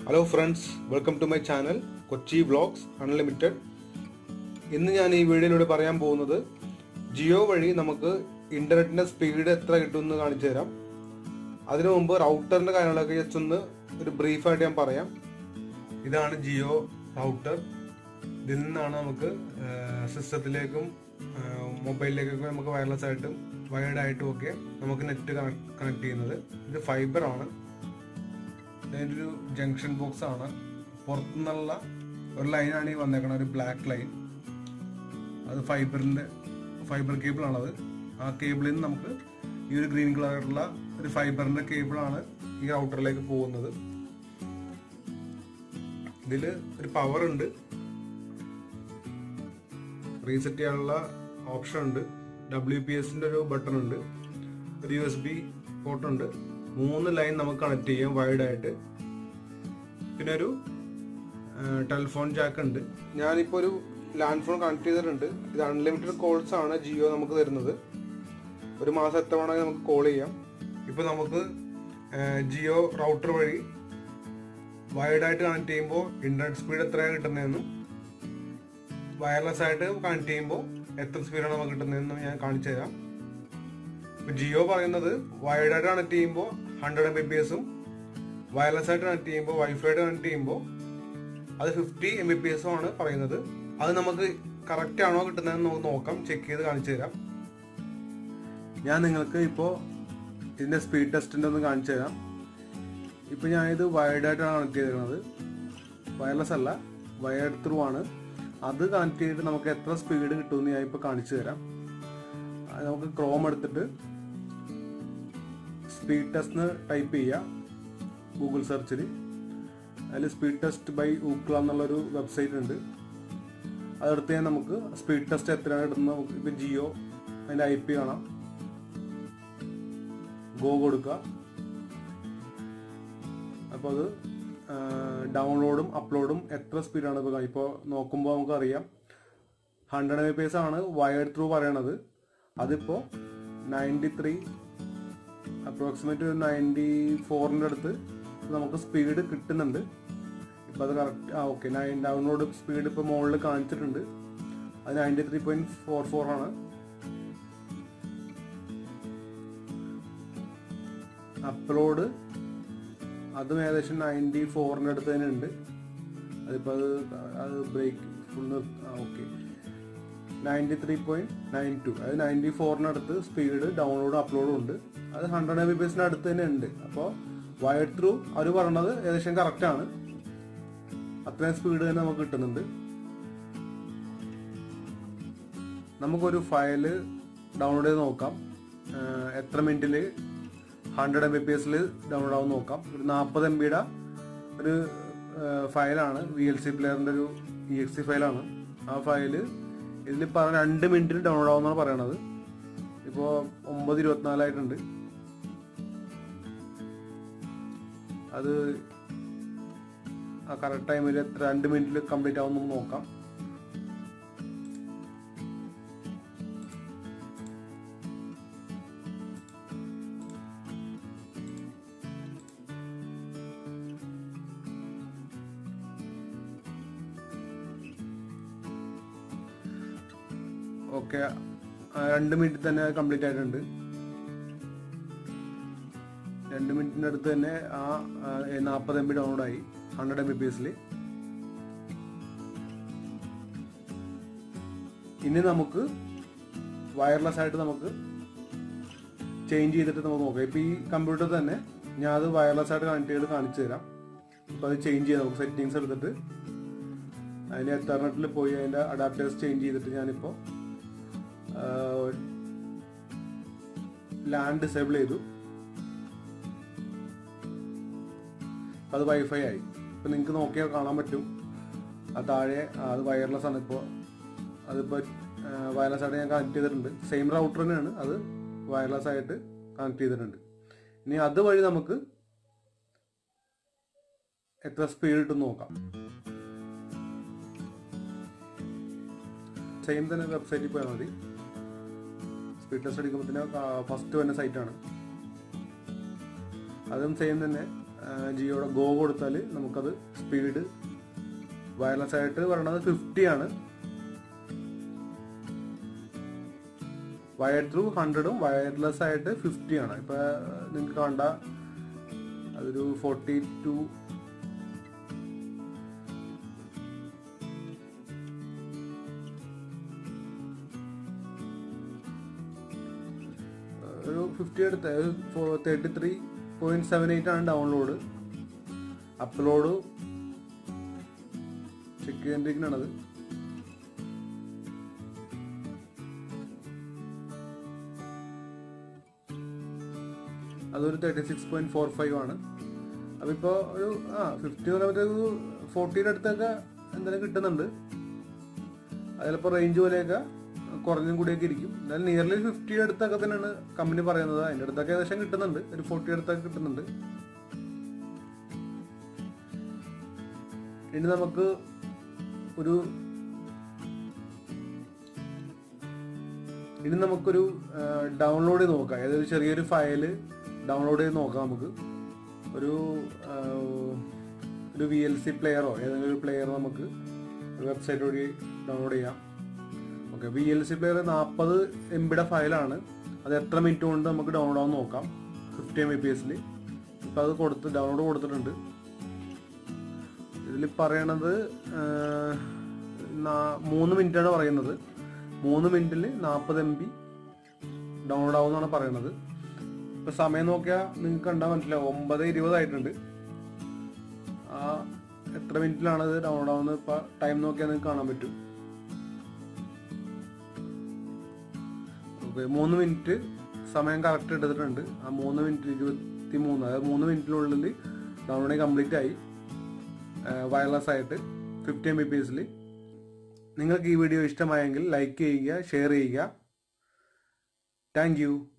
hello friends welcome to my channel Kochi vlogs unlimited ഇന്ന് ഞാൻ ഈ വീഡിയോയിലൂടെ പറയാൻ പോകുന്നത് ജിയോ വഴി നമുക്ക് ഇന്റർനെറ്റിന്റെ സ്പീഡ് എത്ര കിട്ടുമെന്ന് കാണിച്ചു തരാം അതിനു മുമ്പ് റൗട്ടറിന്റെ കാര്യങ്ങളൊക്കെ ജസ്റ്റ് ഒന്ന് ഒരു ബ്രീഫായിട്ട് ഞാൻ പറയാം ഇതാണ് ജിയോ റൗട്ടർ ഇതിൽ നിന്നാണ് നമുക്ക് സിസ്റ്റത്തിലേക്കും മൊബൈലിലേക്കൊക്കെ നമുക്ക് വയർലെസ് ആയിട്ടും വയർഡ് ആയിട്ടും ഒക്കെ നമുക്ക് നെറ്റ് കണക്ട് ചെയ്യുന്നത് ഇത് ഫൈബർ ആണ് ഇതിൻ്റെ ഒരു ജംഗ്ഷൻ ബോക്സ് ആണ് പുറത്തുനിന്നുള്ള ഒരു ലൈനാണ് ഈ വന്നേക്കണ ഒരു ബ്ലാക്ക് ലൈൻ അത് ഫൈബറിന്റെ ഫൈബർ കേബിൾ ആണത് ആ കേബിളിൽ നിന്ന് നമുക്ക് ഈ ഒരു ഗ്രീൻ കളറുള്ള ഒരു ഫൈബറിന്റെ കേബിളാണ് ഈ റൗട്ടറിലേക്ക് പോകുന്നത് ഇതിൽ ഒരു പവർ ഉണ്ട് റീസെറ്റ് ചെയ്യാനുള്ള ഓപ്ഷൻ ഉണ്ട് ഡബ്ല്യു പി എസിന്റെ ഒരു ബട്ടൺ ഉണ്ട് ഒരു യു എസ് ബി പോർട്ട് ഉണ്ട് മൂന്ന് ലൈൻ നമുക്ക് കണക്ട് ചെയ്യാം വൈഡ് ആയിട്ട് പിന്നെ ഒരു ടെലിഫോൺ ജാക്ക് ഉണ്ട് ഞാനിപ്പോൾ ഒരു ലാൻഡ് ഫോൺ കണക്ട് ചെയ്തിട്ടുണ്ട് ഇത് അൺലിമിറ്റഡ് കോൾസ് ആണ് ജിയോ നമുക്ക് തരുന്നത് ഒരു മാസം എത്ര വേണമെങ്കിൽ നമുക്ക് കോൾ ചെയ്യാം ഇപ്പോൾ നമുക്ക് ജിയോ റൗട്ടർ വഴി വൈഡായിട്ട് കണക്ട് ചെയ്യുമ്പോൾ ഇന്റർനെറ്റ് സ്പീഡ് എത്രയാണ് കിട്ടുന്നതെന്നും വയർലെസ് ആയിട്ട് കണക്ട് ചെയ്യുമ്പോൾ എത്ര സ്പീഡാണ് നമുക്ക് കിട്ടുന്നതെന്നും ഞാൻ കാണിച്ചു തരാം ഇപ്പൊ ജിയോ പറയുന്നത് വൈഡായിട്ട് കണക്ട് ചെയ്യുമ്പോൾ ഹൺഡ്രഡ് എം ബി പി എസും വയർലെസ് ആയിട്ട് കണക്ട് ചെയ്യുമ്പോൾ വൈഫൈ ആയിട്ട് കണക്ട് ചെയ്യുമ്പോൾ അത് ഫിഫ്റ്റി എം ബി പി എസും ആണ് പറയുന്നത് അത് നമുക്ക് കറക്റ്റ് ആണോ കിട്ടുന്നതെന്ന് നമുക്ക് നോക്കാം ചെക്ക് ചെയ്ത് കാണിച്ചു തരാം ഞാൻ നിങ്ങൾക്ക് ഇപ്പോൾ ഇതിന്റെ സ്പീഡ് ടെസ്റ്റിന്റെ ഒന്ന് കാണിച്ചു തരാം ഇപ്പൊ ഞാനിത് വയർഡായിട്ടാണ് കണക്ട് ചെയ്തിരിക്കുന്നത് വയർലെസ് അല്ല വയർഡ് ത്രൂ ആണ് അത് കണക്ട് ചെയ്തിട്ട് നമുക്ക് എത്ര സ്പീഡ് കിട്ടുമെന്ന് ഞാൻ ഇപ്പോൾ കാണിച്ചു തരാം അത് നമുക്ക് ക്രോം എടുത്തിട്ട് സ്പീഡ് ടെസ്റ്റ് ടൈപ്പ് ചെയ്യുക ഗൂഗിൾ സെർച്ചിൽ അതിൽ സ്പീഡ് ടെസ്റ്റ് ബൈ ഊക്ല എന്നുള്ളൊരു വെബ്സൈറ്റ് ഉണ്ട് അതെടുത്ത് കഴിഞ്ഞാൽ നമുക്ക് സ്പീഡ് ടെസ്റ്റ് എത്രയാണ് കിട്ടുന്നത് നമുക്ക് ഇപ്പം ജിയോ അതിൻ്റെ ഐ പി കാണാം ഗോ കൊടുക്കുക അപ്പോൾ അത് ഡൗൺലോഡും അപ്ലോഡും എത്ര സ്പീഡാണ് ഇപ്പോൾ ഇപ്പോൾ നോക്കുമ്പോൾ നമുക്ക് അറിയാം hundred M B P S ആണ് വയർഡ് ത്രൂ പറയണത് അതിപ്പോൾ നയൻറ്റി ത്രീ അപ്രോക്സിമേറ്റ് ഒരു നയൻറ്റി ഫോറിൻ്റെ അടുത്ത് നമുക്ക് സ്പീഡ് കിട്ടുന്നുണ്ട് ഇപ്പം അത് കറക്റ്റ് ആ ഓക്കെ നയൻ ഡൗൺലോഡ് സ്പീഡ് ഇപ്പോൾ മുകളിൽ കാണിച്ചിട്ടുണ്ട് അത് ninety three point four four ആണ് അപ്ലോഡ് അതും ഏകദേശം നയൻറ്റി ഫോറിൻ്റെ അടുത്ത് തന്നെ ഉണ്ട് അതിപ്പോൾ അത് അത് break full okay ninety three point nine two അത് നയൻറ്റി ഫോറിനടുത്ത് സ്പീഡ് ഡൗൺലോഡും അപ്ലോഡും ഉണ്ട് അത് ഹൺഡ്രഡ് എം ബി ബി എസിന് അടുത്ത് തന്നെ ഉണ്ട് അപ്പോൾ വയർഡ് ത്രൂ അവർ പറഞ്ഞത് ഏകദേശം കറക്റ്റ് ആണ് അത്രയും സ്പീഡ് തന്നെ നമുക്ക് കിട്ടുന്നുണ്ട് നമുക്കൊരു ഫയല് ഡൗൺലോഡ് ചെയ്ത് നോക്കാം എത്ര മിനിറ്റിൽ ഹൺഡ്രഡ് എം ബി പി എസിൽ ഡൗൺലോഡ് ആവും നോക്കാം ഒരു നാൽപ്പത് എം ബിയുടെ ഒരു ഫയലാണ് വി എൽ സി പ്ലെയറിൻ്റെ ഒരു ഇ എക്സ് സി ഫയലാണ് ആ ഫയല് ഇതിൽ പറഞ്ഞ രണ്ട് മിനിറ്റിൽ ഡൗൺലോഡ് ആവുമെന്നാണ് പറയണത് ഇപ്പോൾ ഒമ്പത് ഇരുപത്തിനാലായിട്ടുണ്ട് അത് ആ കറക്റ്റ് ടൈമിൽ എത്ര രണ്ട് മിനിറ്റിൽ കംപ്ലീറ്റ് ആവും നമുക്ക് നോക്കാം ഓക്കെ രണ്ട് മിനിറ്റ് തന്നെ കംപ്ലീറ്റ് ആയിട്ടുണ്ട് രണ്ട് മിനിറ്റിന്റെ അടുത്ത് തന്നെ ആ നാൽപ്പത് എം ബി ഡൗൺലോഡ് ആയി ഹൺഡ്രഡ് എം ബി പി എസിൽ ഇനി നമുക്ക് വയർലെസ് ആയിട്ട് നമുക്ക് ചേഞ്ച് ചെയ്തിട്ട് നമുക്ക് നോക്കാം ഇപ്പൊ ഈ കമ്പ്യൂട്ടർ തന്നെ ഞാൻ അത് വയർലെസ് ആയിട്ട് കണക്ട് ചെയ്ത് കാണിച്ചു തരാം ഇപ്പൊ അത് ചേഞ്ച് ചെയ്യാം നമുക്ക് സെറ്റിങ്സ് എടുത്തിട്ട് അതിന് എത്തർനെറ്റിൽ പോയി അതിന്റെ അഡാപ്റ്റേഴ്സ് ചേഞ്ച് ചെയ്തിട്ട് ഞാനിപ്പോ ലാൻഡ് ഡിസേബിൾ ചെയ്തു അത് വൈഫൈ ആയി ഇപ്പൊ നിങ്ങൾക്ക് നോക്കിയാൽ കാണാൻ പറ്റും ആ താഴെ അത് വയർലെസ് ആണ് ഇപ്പോൾ അതിപ്പോൾ വയർലെസ് ആയിട്ട് ഞാൻ കണക്ട് ചെയ്തിട്ടുണ്ട് സെയിം റൗട്ടർ തന്നെയാണ് അത് വയർലെസ് ആയിട്ട് കണക്ട് ചെയ്തിട്ടുണ്ട് ഇനി അതുവഴി നമുക്ക് എത്ര സ്പീഡ് കിട്ടും നോക്കാം സെയിം തന്നെ വെബ്സൈറ്റിൽ പോയാൽ മതി സ്പീഡ് ടെസ്റ്റ് അടിക്കുമ്പോൾ ഫസ്റ്റ് വന്ന സൈറ്റാണ് അതും സെയിം തന്നെ ജിയോയുടെ ഗോ കൊടുത്താൽ നമുക്കത് സ്പീഡ് വയർലെസ് ആയിട്ട് പറയണത് ഫിഫ്റ്റി ആണ് വയർ ത്രൂ ഹൺഡ്രഡും വയർലെസ് ആയിട്ട് ഫിഫ്റ്റി ആണ് ഇപ്പൊ നിങ്ങൾക്ക് കണ്ട അതൊരു ഫോർട്ടി ടു ഒരു ഫിഫ്റ്റി എടുത്ത thirty three point seven eight ആണ് ഡൗൺലോഡ് അപ്ലോഡ് ചെക്ക് ചെയ്യേണ്ടിരിക്കണത് അതൊരു thirty six point four five ആണ് അപ്പൊ ഇപ്പൊ ഒരു ആ ഫിഫ്റ്റി പറയുമ്പോഴത്തേക്ക് ഫോർട്ടിയുടെ അടുത്തൊക്കെ എന്തായാലും കിട്ടുന്നുണ്ട് അതിലിപ്പോ റേഞ്ച് പോലെയൊക്കെ കുറഞ്ഞും കൂടിയൊക്കെ ഇരിക്കും എന്നാലും നിയർലി ഫിഫ്റ്റിയുടെ അടുത്തൊക്കെ തന്നെയാണ് കമ്പനി പറയുന്നത് അതിന്റെ അടുത്തൊക്കെ ഏകദേശം കിട്ടുന്നുണ്ട് ഒരു ഫോർട്ടി അടുത്തൊക്കെ കിട്ടുന്നുണ്ട് ഇനി നമുക്ക് ഒരു ഇനി നമുക്കൊരു ഡൗൺലോഡ് ചെയ്ത് നോക്കാം ഏതൊരു ചെറിയൊരു ഫയല് ഡൗൺലോഡ് ചെയ്ത് നോക്കാം നമുക്ക് ഒരു ആ, ഒരു വി എൽ സി പ്ലെയറോ ഏതെങ്കിലും ഒരു പ്ലെയർ നമുക്ക് വെബ്സൈറ്റ് വഴി ഡൗൺലോഡ് ചെയ്യാം okay V L C player നാൽപ്പത് എം ബിയുടെ ഫയലാണ് അത് എത്ര മിനിറ്റ് കൊണ്ട് നമുക്ക് ഡൗൺലോഡ് ആവും നോക്കാം ഫിഫ്റ്റി എം ബി പി എസിൽ ഇപ്പം അത് കൊടുത്ത് ഡൗൺലോഡ് കൊടുത്തിട്ടുണ്ട് ഇതിൽ പറയണത് ആ, നാ- മൂന്ന് മിനിറ്റാണ് പറയുന്നത് മൂന്ന് മിനിറ്റിൽ നാൽപ്പത് എം ബി ഡൗൺലോഡ് ആവുമെന്നാണ് പറയണത് ഇപ്പൊ സമയം നോക്കിയാൽ നിങ്ങൾക്ക് കണ്ടാൽ മനസ്സിലാവും ഒമ്പത് ഇരുപതായിട്ടുണ്ട് ആ എത്ര മിനിറ്റിലാണ് ഇത് ഡൗൺലോഡ് ആവുന്നത് ഇപ്പൊ ടൈം നോക്കിയാൽ നിങ്ങൾക്ക് കാണാൻ പറ്റും ഓക്കെ മൂന്ന് മിനിറ്റ് സമയം കറക്റ്റ് എടുത്തിട്ടുണ്ട് ആ മൂന്ന് മിനിറ്റ് ഇരുപത്തി മൂന്ന് അതായത് മൂന്ന് മിനിറ്റിനുള്ളിൽ ഡൗൺലോഡിങ് കംപ്ലീറ്റ് ആയി വയർലെസ് ആയിട്ട് ഫിഫ്റ്റി എം ബി പി എസിൽ നിങ്ങൾക്ക് ഈ വീഡിയോ ഇഷ്ടമായെങ്കിൽ ലൈക്ക് ചെയ്യുക ഷെയർ ചെയ്യുക താങ്ക് യു